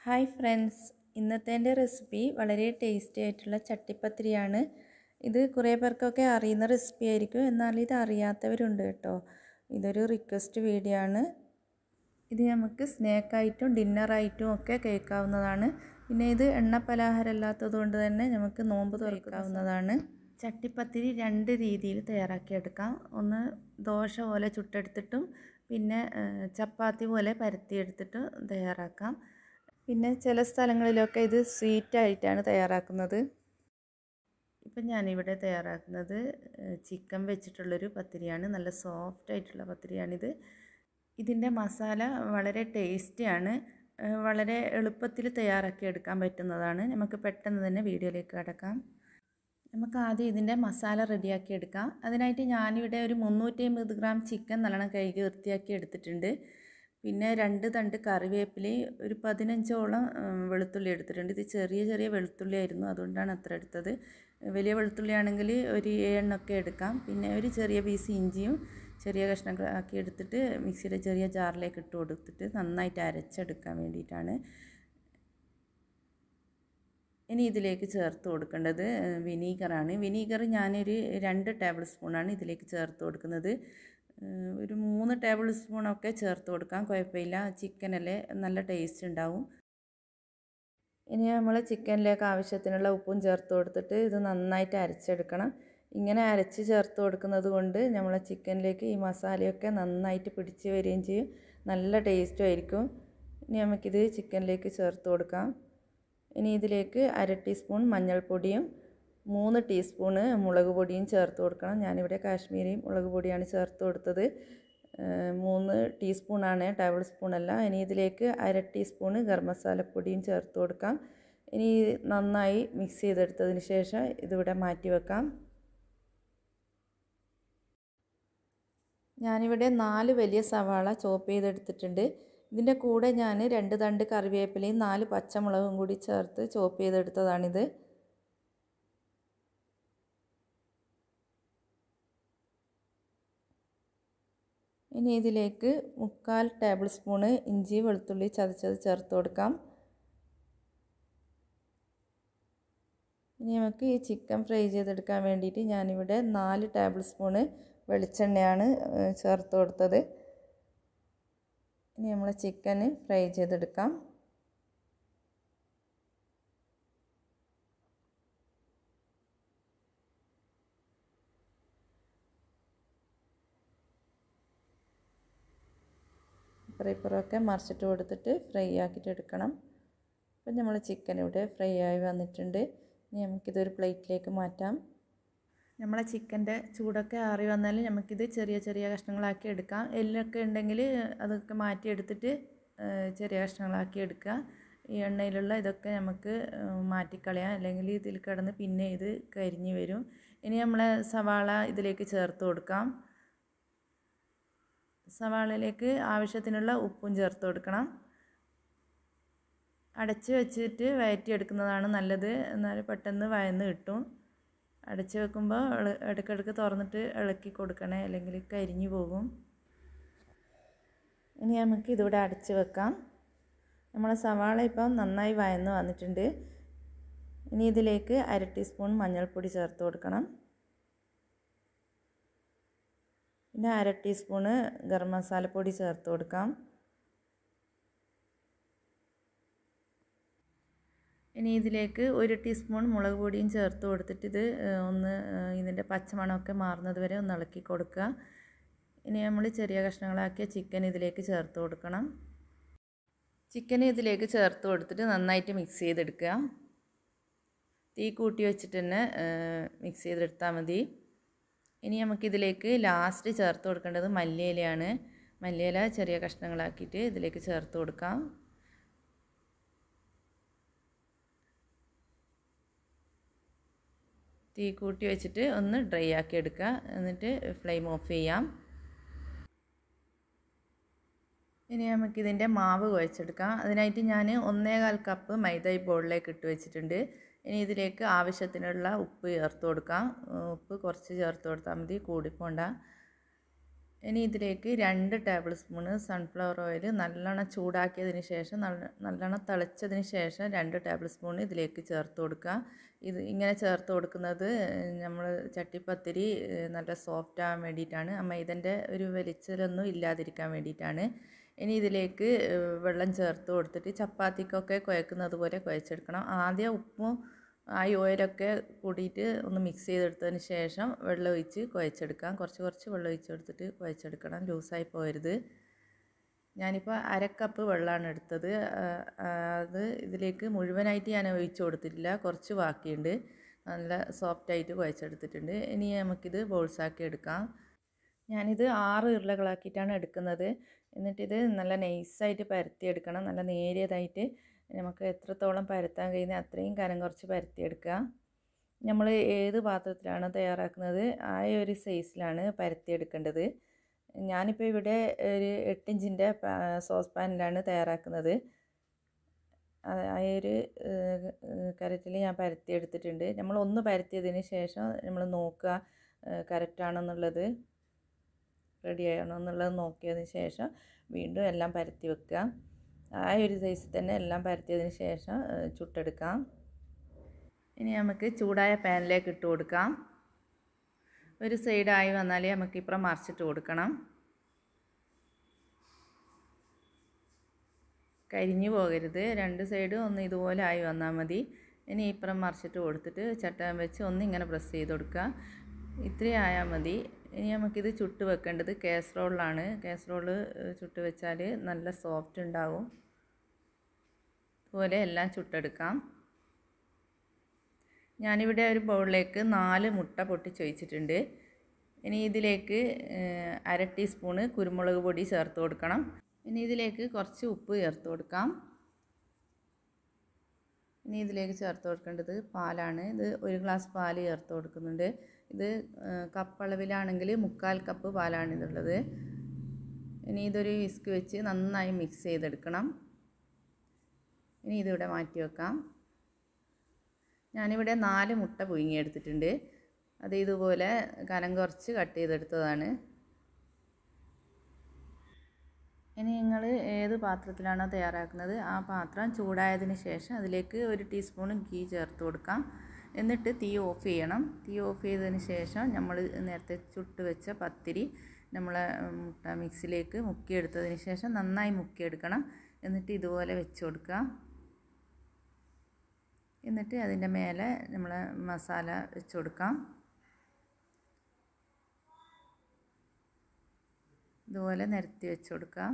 hi friends ഇന്നത്തെ എൻ്റെ recipe വളരെ ടേസ്റ്റി ആയിട്ടുള്ള ചട്ടിപ്പത്തിരിയാണ് ഇത് കുറേ പേർക്കൊക്കെ അറിയുന്ന റെസിപ്പി ആയിരിക്കും എന്നാൽ ഇത് അറിയാത്തവരുണ്ട് കേട്ടോ ഇതൊരു റിക്വസ്റ്റ് വീഡിയോ ആണ് ഇത് നമുക്ക് സ്നാക്കായിട്ടും ഡിന്നറായിട്ടും ഒക്കെ കേൾക്കാവുന്നതാണ് പിന്നെ ഇത് എണ്ണ പലഹാരം അല്ലാത്തത് കൊണ്ട് തന്നെ നമുക്ക് നോമ്പ് തുറക്കാവുന്നതാണ് ചട്ടിപ്പത്തിരി രണ്ട് രീതിയിൽ തയ്യാറാക്കിയെടുക്കാം ഒന്ന് ദോശ പോലെ ചുട്ടെടുത്തിട്ടും പിന്നെ ചപ്പാത്തി പോലെ പരത്തിയെടുത്തിട്ടും തയ്യാറാക്കാം പിന്നെ ചില സ്ഥലങ്ങളിലൊക്കെ ഇത് സ്വീറ്റ് ആയിട്ടാണ് തയ്യാറാക്കുന്നത് ഇപ്പം ഞാനിവിടെ തയ്യാറാക്കുന്നത് ചിക്കൻ വെച്ചിട്ടുള്ളൊരു പത്തിരിയാണ് നല്ല സോഫ്റ്റ് ആയിട്ടുള്ള പത്തിരിയാണിത് ഇതിൻ്റെ മസാല വളരെ ടേസ്റ്റിയാണ് വളരെ എളുപ്പത്തിൽ തയ്യാറാക്കി എടുക്കാൻ പറ്റുന്നതാണ് നമുക്ക് പെട്ടെന്ന് തന്നെ വീഡിയോയിലേക്ക് കടക്കാം നമുക്ക് ആദ്യം ഇതിൻ്റെ മസാല റെഡിയാക്കി എടുക്കാം അതിനായിട്ട് ഞാനിവിടെ ഒരു മുന്നൂറ്റി അമ്പത് ഗ്രാം ചിക്കൻ നല്ലോണം കഴുകി വൃത്തിയാക്കി എടുത്തിട്ടുണ്ട് പിന്നെ രണ്ട് തണ്ട് കറിവേപ്പില ഒരു പതിനഞ്ചോളം വെളുത്തുള്ളി എടുത്തിട്ടുണ്ട് ഇത് ചെറിയ ചെറിയ വെളുത്തുള്ളി ആയിരുന്നു അതുകൊണ്ടാണ് അത്ര എടുത്തത് വലിയ വെളുത്തുള്ളി ആണെങ്കിൽ ഒരു ഏഴെണ്ണമൊക്കെ എടുക്കാം പിന്നെ ഒരു ചെറിയ പീസ് ഇഞ്ചിയും ചെറിയ കഷ്ണങ്ങളാക്കി എടുത്തിട്ട് മിക്സിയുടെ ചെറിയ ജാറിലേക്ക് ഇട്ട് കൊടുത്തിട്ട് നന്നായിട്ട് അരച്ചെടുക്കാൻ വേണ്ടിയിട്ടാണ് ഇനി ഇതിലേക്ക് ചേർത്ത് കൊടുക്കേണ്ടത് വിനീഗറാണ് വിനീഗർ ഞാനൊരു രണ്ട് ടേബിൾ സ്പൂണാണ് ഇതിലേക്ക് ചേർത്ത് കൊടുക്കുന്നത് ഒരു മൂന്ന് ടേബിൾ സ്പൂണൊക്കെ ചേർത്ത് കൊടുക്കാം കുഴപ്പമില്ല ചിക്കനല്ലേ നല്ല ടേസ്റ്റ് ഉണ്ടാവും ഇനി നമ്മൾ ചിക്കനിലേക്ക് ആവശ്യത്തിനുള്ള ഉപ്പും ചേർത്ത് കൊടുത്തിട്ട് ഇത് നന്നായിട്ട് അരച്ചെടുക്കണം ഇങ്ങനെ അരച്ച് ചേർത്ത് കൊടുക്കുന്നത് കൊണ്ട് നമ്മളെ ചിക്കനിലേക്ക് ഈ മസാലയൊക്കെ നന്നായിട്ട് പിടിച്ച് വരികയും ചെയ്യും നല്ല ടേസ്റ്റും ആയിരിക്കും ഇനി നമുക്കിത് ചിക്കനിലേക്ക് ചേർത്ത് കൊടുക്കാം ഇനി ഇതിലേക്ക് അര ടീസ്പൂൺ മഞ്ഞൾപ്പൊടിയും മൂന്ന് ടീസ്പൂണ് മുളക് പൊടിയും ചേർത്ത് കൊടുക്കണം ഞാനിവിടെ കാശ്മീരി മുളക് പൊടിയാണ് ചേർത്ത് കൊടുത്തത് മൂന്ന് ടീസ്പൂണാണ് ടേബിൾ സ്പൂണല്ല ഇനി ഇതിലേക്ക് അര ടീസ്പൂണ് ഗരം മസാലപ്പൊടിയും ചേർത്ത് കൊടുക്കാം ഇനി നന്നായി മിക്സ് ചെയ്തെടുത്തതിന് ശേഷം ഇതിവിടെ മാറ്റി വെക്കാം ഞാനിവിടെ നാല് വലിയ സവാള ചോപ്പ് ചെയ്തെടുത്തിട്ടുണ്ട് ഇതിൻ്റെ കൂടെ ഞാൻ രണ്ട് തണ്ട് കറിവേപ്പിലയും നാല് പച്ചമുളകും കൂടി ചേർത്ത് ചോപ്പ് ചെയ്തെടുത്തതാണിത് ഇനി ഇതിലേക്ക് മുക്കാൽ ടേബിൾ സ്പൂണ് ഇഞ്ചി വെളുത്തുള്ളി ചതച്ചത് ചേർത്ത് കൊടുക്കാം ഇനി നമുക്ക് ഈ ചിക്കൻ ഫ്രൈ ചെയ്തെടുക്കാൻ വേണ്ടിയിട്ട് ഞാനിവിടെ നാല് ടേബിൾ സ്പൂണ് വെളിച്ചെണ്ണയാണ് ചേർത്ത് കൊടുത്തത് ഇനി നമ്മൾ ചിക്കന് ഫ്രൈ ചെയ്തെടുക്കാം ഇപ്പുറമൊക്കെ മറിച്ചിട്ട് കൊടുത്തിട്ട് ഫ്രൈ ആക്കിയിട്ട് എടുക്കണം അപ്പം നമ്മൾ ചിക്കൻ ഇവിടെ ഫ്രൈ ആയി വന്നിട്ടുണ്ട് ഇനി നമുക്കിതൊരു പ്ലേറ്റിലേക്ക് മാറ്റാം നമ്മളെ ചിക്കൻ്റെ ചൂടൊക്കെ ആറി വന്നാൽ നമുക്കിത് ചെറിയ ചെറിയ കഷ്ണങ്ങളാക്കി എടുക്കാം എല്ലൊക്കെ ഉണ്ടെങ്കിൽ അതൊക്കെ മാറ്റി എടുത്തിട്ട് ചെറിയ കഷ്ണങ്ങളാക്കി എടുക്കുക ഈ എണ്ണയിലുള്ള ഇതൊക്കെ നമുക്ക് മാറ്റിക്കളയാം അല്ലെങ്കിൽ ഇതിൽ കിടന്ന് പിന്നെ ഇത് കരിഞ്ഞ് വരും ഇനി നമ്മളെ സവാള ഇതിലേക്ക് ചേർത്ത് കൊടുക്കാം സവാളയിലേക്ക് ആവശ്യത്തിനുള്ള ഉപ്പും ചേർത്ത് കൊടുക്കണം അടച്ച് വെച്ചിട്ട് വയറ്റിയെടുക്കുന്നതാണ് നല്ലത് എന്നാൽ പെട്ടെന്ന് വയന്ന് കിട്ടും അടച്ച് വെക്കുമ്പോൾ ഇടയ്ക്കിടയ്ക്ക് തുറന്നിട്ട് ഇളക്കി കൊടുക്കണേ അല്ലെങ്കിൽ കരിഞ്ഞു പോകും ഇനി നമുക്ക് ഇതിവിടെ അടച്ച് വെക്കാം നമ്മളെ സവാള ഇപ്പം നന്നായി വയന്ന് വന്നിട്ടുണ്ട് ഇനി ഇതിലേക്ക് അര ടീസ്പൂൺ മഞ്ഞൾപ്പൊടി ചേർത്ത് കൊടുക്കണം പിന്നെ അര ടീസ്പൂണ് ഗരം മസാലപ്പൊടി ചേർത്ത് കൊടുക്കാം ഇനി ഇതിലേക്ക് ഒരു ടീസ്പൂൺ മുളക് പൊടിയും ചേർത്ത് കൊടുത്തിട്ട് ഇത് ഒന്ന് ഇതിൻ്റെ പച്ചമണമൊക്കെ മാറുന്നത് വരെ ഒന്ന് ഇളക്കി കൊടുക്കുക ഇനി നമ്മൾ ചെറിയ കഷ്ണങ്ങളാക്കിയ ചിക്കൻ ഇതിലേക്ക് ചേർത്ത് കൊടുക്കണം ചിക്കൻ ഇതിലേക്ക് ചേർത്ത് കൊടുത്തിട്ട് നന്നായിട്ട് മിക്സ് ചെയ്തെടുക്കുക തീ കൂട്ടി വെച്ചിട്ട് തന്നെ മിക്സ് ചെയ്തെടുത്താൽ മതി ഇനി നമുക്കിതിലേക്ക് ലാസ്റ്റ് ചേർത്ത് കൊടുക്കേണ്ടത് മല്ലിയിലയാണ് മല്ലിയില ചെറിയ കഷ്ണങ്ങളാക്കിയിട്ട് ഇതിലേക്ക് ചേർത്ത് കൊടുക്കാം തീ കൂട്ടി വെച്ചിട്ട് ഒന്ന് ഡ്രൈ ആക്കി എടുക്കുക എന്നിട്ട് ഫ്ലെയിം ഓഫ് ചെയ്യാം ഇനി നമുക്കിതിൻ്റെ മാവ് കുഴച്ചെടുക്കാം അതിനായിട്ട് ഞാൻ ഒന്നേകാൽ കപ്പ് മൈദ ബോളിലേക്ക് ഇട്ട് വെച്ചിട്ടുണ്ട് ഇനി ഇതിലേക്ക് ആവശ്യത്തിനുള്ള ഉപ്പ് ചേർത്ത് കൊടുക്കാം ഉപ്പ് കുറച്ച് ചേർത്ത് കൊടുത്താൽ മതി കൂടിപ്പോണ്ട ഇനി ഇതിലേക്ക് രണ്ട് ടേബിൾ സ്പൂണ് സൺഫ്ലവർ ഓയിൽ നല്ലോണം ചൂടാക്കിയതിന് ശേഷം നല്ല നല്ലോണം തിളച്ചതിന് ശേഷം രണ്ട് ടേബിൾ സ്പൂൺ ഇതിലേക്ക് ചേർത്ത് കൊടുക്കുക ഇത് ഇങ്ങനെ ചേർത്ത് കൊടുക്കുന്നത് നമ്മൾ ചട്ടിപ്പത്തിരി നല്ല സോഫ്റ്റ് ആകാൻ വേണ്ടിയിട്ടാണ് ആ മൈദൻ്റെ ഒരു വലിച്ചലൊന്നും ഇല്ലാതിരിക്കാൻ വേണ്ടിയിട്ടാണ് ഇനി ഇതിലേക്ക് വെള്ളം ചേർത്ത് കൊടുത്തിട്ട് ചപ്പാത്തിക്കൊക്കെ കുഴക്കുന്നത് പോലെ കുഴച്ചെടുക്കണം ആദ്യം ഉപ്പും ആ ഓയിലൊക്കെ കൂടിയിട്ട് ഒന്ന് മിക്സ് ചെയ്തെടുത്തതിന് ശേഷം വെള്ളം ഒഴിച്ച് കുഴച്ചെടുക്കാം കുറച്ച് കുറച്ച് വെള്ളം ഒഴിച്ച് കൊടുത്തിട്ട് കുഴച്ചെടുക്കണം ലൂസായി പോകരുത് ഞാനിപ്പോൾ അരക്കപ്പ് വെള്ളമാണ് എടുത്തത് അത് ഇതിലേക്ക് മുഴുവനായിട്ട് ഞാൻ ഒഴിച്ച് കൊടുത്തിട്ടില്ല കുറച്ച് ബാക്കിയുണ്ട് നല്ല സോഫ്റ്റായിട്ട് കുഴച്ചെടുത്തിട്ടുണ്ട് ഇനി നമുക്കിത് ബോൾസാക്കി എടുക്കാം ഞാനിത് ആറ് ഉരുളകളാക്കിയിട്ടാണ് എടുക്കുന്നത് എന്നിട്ടിത് നല്ല നൈസായിട്ട് പരത്തിയെടുക്കണം നല്ല നേരിയതായിട്ട് നമുക്ക് എത്രത്തോളം പരത്താൻ കഴിയുന്നത് അത്രയും കനം കുറച്ച് പരത്തിയെടുക്കുക നമ്മൾ ഏത് പാത്രത്തിലാണ് തയ്യാറാക്കുന്നത് ആ ഒരു സൈസിലാണ് പരത്തിയെടുക്കേണ്ടത് ഞാനിപ്പോൾ ഇവിടെ ഒരു എട്ടിഞ്ചിൻ്റെ സോസ് പാനിലാണ് തയ്യാറാക്കുന്നത് ആ ഒരു കരറ്റിൽ ഞാൻ പരത്തിയെടുത്തിട്ടുണ്ട് നമ്മൾ ഒന്ന് പരത്തിയതിന് ശേഷം നമ്മൾ നോക്കുക കറക്റ്റാണെന്നുള്ളത് റെഡി ആണോ എന്നുള്ളത് നോക്കിയതിന് ശേഷം വീണ്ടും എല്ലാം പരത്തി വെക്കുക ആ ഒരു സൈസിൽ തന്നെ എല്ലാം പരത്തിയതിന് ശേഷം ചുട്ടെടുക്കാം ഇനി നമുക്ക് ചൂടായ പാനിലേക്ക് ഇട്ട് കൊടുക്കാം ഒരു സൈഡായി വന്നാൽ നമുക്ക് ഇപ്പുറം മറിച്ചിട്ട് കൊടുക്കണം കരിഞ്ഞു പോകരുത് രണ്ട് സൈഡും ഒന്ന് ഇതുപോലെ ആയി വന്നാൽ മതി ഇനി ഇപ്പുറം മറിച്ചിട്ട് കൊടുത്തിട്ട് ചട്ടം വെച്ച് ഒന്ന് ഇങ്ങനെ പ്രസ് ചെയ്ത് കൊടുക്കുക ഇത്രയും ആയാൽ മതി ഇനി നമുക്കിത് ചുട്ട് വെക്കേണ്ടത് കാസറോളിലാണ് കാസറോൾ ചുട്ട് വെച്ചാൽ നല്ല സോഫ്റ്റ് ഉണ്ടാവും അതുപോലെ എല്ലാം ചുട്ടെടുക്കാം ഞാനിവിടെ ഒരു ബൗളിലേക്ക് നാല് മുട്ട പൊട്ടിച്ച് വെച്ചിട്ടുണ്ട് ഇനി ഇതിലേക്ക് അര ടീസ്പൂണ് കുരുമുളക് പൊടി ചേർത്ത് കൊടുക്കണം ഇനി ഇതിലേക്ക് കുറച്ച് ഉപ്പ് ചേർത്ത് കൊടുക്കാം ഇനി ഇതിലേക്ക് ചേർത്ത് കൊടുക്കേണ്ടത് പാലാണ് ഇത് ഒരു ഗ്ലാസ് പാൽ ചേർത്ത് കൊടുക്കുന്നുണ്ട് ഇത് കപ്പ് അളവിലാണെങ്കിൽ മുക്കാൽ കപ്പ് പാലാണ് ഇതുള്ളത് ഇനി ഇതൊരു വിസ്ക് വെച്ച് നന്നായി മിക്സ് ചെയ്തെടുക്കണം ഇനി ഇതിവിടെ മാറ്റി വെക്കാം ഞാനിവിടെ നാല് മുട്ട പുഴുങ്ങിയെടുത്തിട്ടുണ്ട് അത് ഇതുപോലെ കനം കുറച്ച് കട്ട് ചെയ്തെടുത്തതാണ് ഇനി നിങ്ങൾ ഏത് പാത്രത്തിലാണോ തയ്യാറാക്കുന്നത് ആ പാത്രം ചൂടായതിന് ശേഷം അതിലേക്ക് ഒരു ടീസ്പൂൺ ഗീ ചേർത്ത് കൊടുക്കാം എന്നിട്ട് തീ ഓഫ് ചെയ്യണം തീ ഓഫ് ചെയ്തതിന് ശേഷം നമ്മൾ നേരത്തെ ചുട്ട് വെച്ച പത്തിരി നമ്മൾ മുട്ട മിക്സിലേക്ക് മുക്കിയെടുത്തതിന് ശേഷം നന്നായി മുക്കിയെടുക്കണം എന്നിട്ട് ഇതുപോലെ വെച്ച് കൊടുക്കുക എന്നിട്ട് അതിൻ്റെ മേലെ നമ്മൾ മസാല വെച്ച് കൊടുക്കാം ഇതുപോലെ നിരത്തി വെച്ച് കൊടുക്കാം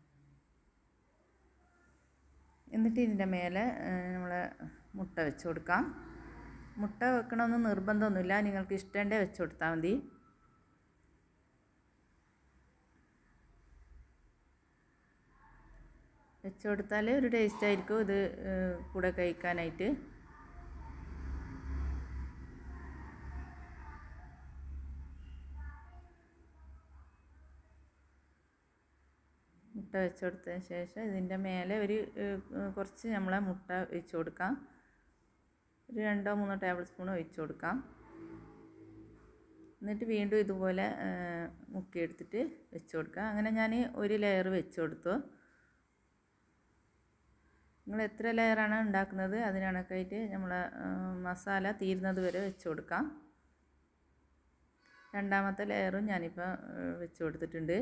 എന്നിട്ട് ഇതിൻ്റെ മേലെ നമ്മൾ മുട്ട വെച്ച് കൊടുക്കാം മുട്ട വെക്കണമെന്ന് നിർബന്ധമൊന്നുമില്ല നിങ്ങൾക്ക് ഇഷ്ടമുണ്ടേ വെച്ച് കൊടുത്താൽ മതി വെച്ച് കൊടുത്താൽ ഒരു ടേസ്റ്റ് ആയിരിക്കും ഇത് കൂടെ കഴിക്കാനായിട്ട് മുട്ട വെച്ച് കൊടുത്തതിന് ശേഷം ഇതിൻ്റെ മേലെ ഒരു കുറച്ച് നമ്മളെ മുട്ട വെച്ച് കൊടുക്കാം ഒരു രണ്ടോ മൂന്നോ ടേബിൾ സ്പൂൺ ഒഴിച്ച് കൊടുക്കാം എന്നിട്ട് വീണ്ടും ഇതുപോലെ മുക്കിയെടുത്തിട്ട് വെച്ച് കൊടുക്കുക അങ്ങനെ ഞാൻ ഒരു ലെയർ വെച്ച് കൊടുത്തു നിങ്ങൾ എത്ര ലെയറാണ് ഉണ്ടാക്കുന്നത് അതിനണക്കായിട്ട് നമ്മൾ മസാല തീരുന്നത് വരെ വെച്ച് കൊടുക്കാം രണ്ടാമത്തെ ലെയറും ഞാനിപ്പോൾ വെച്ച് കൊടുത്തിട്ടുണ്ട്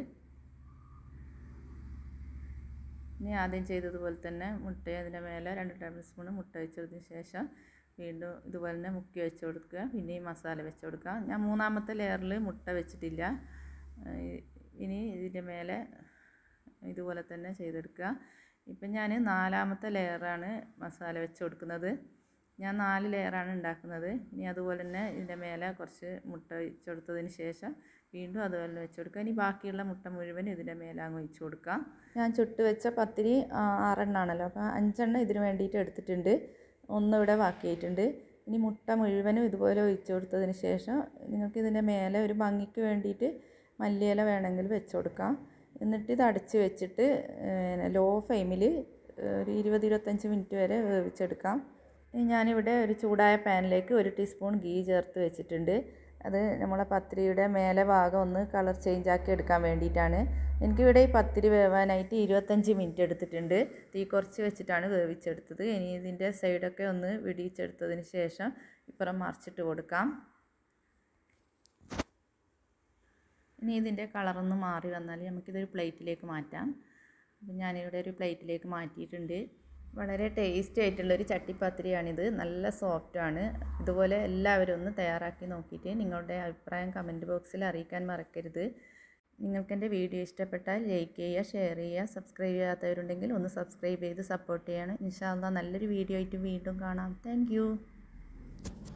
ഇനി ആദ്യം ചെയ്തതുപോലെ തന്നെ മുട്ട അതിൻ്റെ മേലെ രണ്ട് ടേബിൾ സ്പൂൺ മുട്ട വെച്ചതിന് ശേഷം വീണ്ടും ഇതുപോലെ തന്നെ മുക്കി വെച്ച് കൊടുക്കുക പിന്നെ ഈ മസാല വെച്ച് കൊടുക്കുക ഞാൻ മൂന്നാമത്തെ ലെയറിൽ മുട്ട വെച്ചിട്ടില്ല ഇനി ഇതിൻ്റെ മേലെ ഇതുപോലെ തന്നെ ചെയ്തെടുക്കുക ഇപ്പം ഞാൻ നാലാമത്തെ ലെയറാണ് മസാല വെച്ച് കൊടുക്കുന്നത് ഞാൻ നാല് ലെയറാണ് ഉണ്ടാക്കുന്നത് ഇനി അതുപോലെ തന്നെ ഇതിൻ്റെ മേലെ കുറച്ച് മുട്ട വെച്ച് കൊടുത്തതിന് ശേഷം വീണ്ടും അതുപോലെ വെച്ച് കൊടുക്കുക ഇനി ബാക്കിയുള്ള മുട്ട മുഴുവൻ ഇതിൻ്റെ മേലെ അങ്ങ് ഒഴിച്ച് കൊടുക്കാം ഞാൻ ചുട്ട് വെച്ച പത്തിരി ആറെണ്ണാണല്ലോ അപ്പോൾ അഞ്ചെണ്ണം ഇതിന് വേണ്ടിയിട്ട് എടുത്തിട്ടുണ്ട് ഒന്നിവിടെ ബാക്കിയായിട്ടുണ്ട് ഇനി മുട്ട മുഴുവനും ഇതുപോലെ ഒഴിച്ച് കൊടുത്തതിന് ശേഷം നിങ്ങൾക്ക് ഇതിൻ്റെ മേലെ ഒരു ഭംഗിക്ക് വേണ്ടിയിട്ട് മല്ലിയില വേണമെങ്കിൽ വെച്ച് കൊടുക്കാം എന്നിട്ട് ഇത് അടച്ച് വെച്ചിട്ട് ലോ ഫ്ലെയിമിൽ ഒരു ഇരുപത് ഇരുപത്തഞ്ച് മിനിറ്റ് വരെ വേവിച്ചെടുക്കാം ഞാനിവിടെ ഒരു ചൂടായ പാനിലേക്ക് ഒരു ടീസ്പൂൺ ഗീ ചേർത്ത് വെച്ചിട്ടുണ്ട് അത് നമ്മളെ പത്തിരിയുടെ മേലെ ഭാഗം ഒന്ന് കളർ ചേഞ്ച് ആക്കി എടുക്കാൻ വേണ്ടിയിട്ടാണ് എനിക്കിവിടെ ഈ പത്തിരി വേവാനായിട്ട് ഇരുപത്തഞ്ച് മിനിറ്റ് എടുത്തിട്ടുണ്ട് തീ കുറച്ച് വെച്ചിട്ടാണ് വേവിച്ചെടുത്തത് ഇനി ഇതിൻ്റെ സൈഡൊക്കെ ഒന്ന് വിടിയിച്ചെടുത്തതിന് ശേഷം ഇപ്പുറം മറിച്ചിട്ട് കൊടുക്കാം ഇനി ഇതിൻ്റെ കളറൊന്ന് മാറി വന്നാൽ നമുക്കിതൊരു പ്ലേറ്റിലേക്ക് മാറ്റാം അപ്പം ഞാനിവിടെ ഒരു പ്ലേറ്റിലേക്ക് മാറ്റിയിട്ടുണ്ട് വളരെ ടേസ്റ്റി ആയിട്ടുള്ളൊരു ചട്ടിപ്പത്തിരിയാണിത് നല്ല സോഫ്റ്റാണ് ഇതുപോലെ എല്ലാവരും ഒന്ന് തയ്യാറാക്കി നോക്കിയിട്ട് നിങ്ങളുടെ അഭിപ്രായം കമൻറ്റ് ബോക്സിൽ അറിയിക്കാൻ മറക്കരുത് നിങ്ങൾക്ക് എൻ്റെ വീഡിയോ ഇഷ്ടപ്പെട്ടാൽ ലൈക്ക് ചെയ്യുക ഷെയർ ചെയ്യുക സബ്സ്ക്രൈബ് ചെയ്യാത്തവരുണ്ടെങ്കിൽ ഒന്ന് സബ്സ്ക്രൈബ് ചെയ്ത് സപ്പോർട്ട് ചെയ്യണം ഇൻഷാല്ല നല്ലൊരു വീഡിയോ ആയിട്ട് വീണ്ടും കാണാം താങ്ക്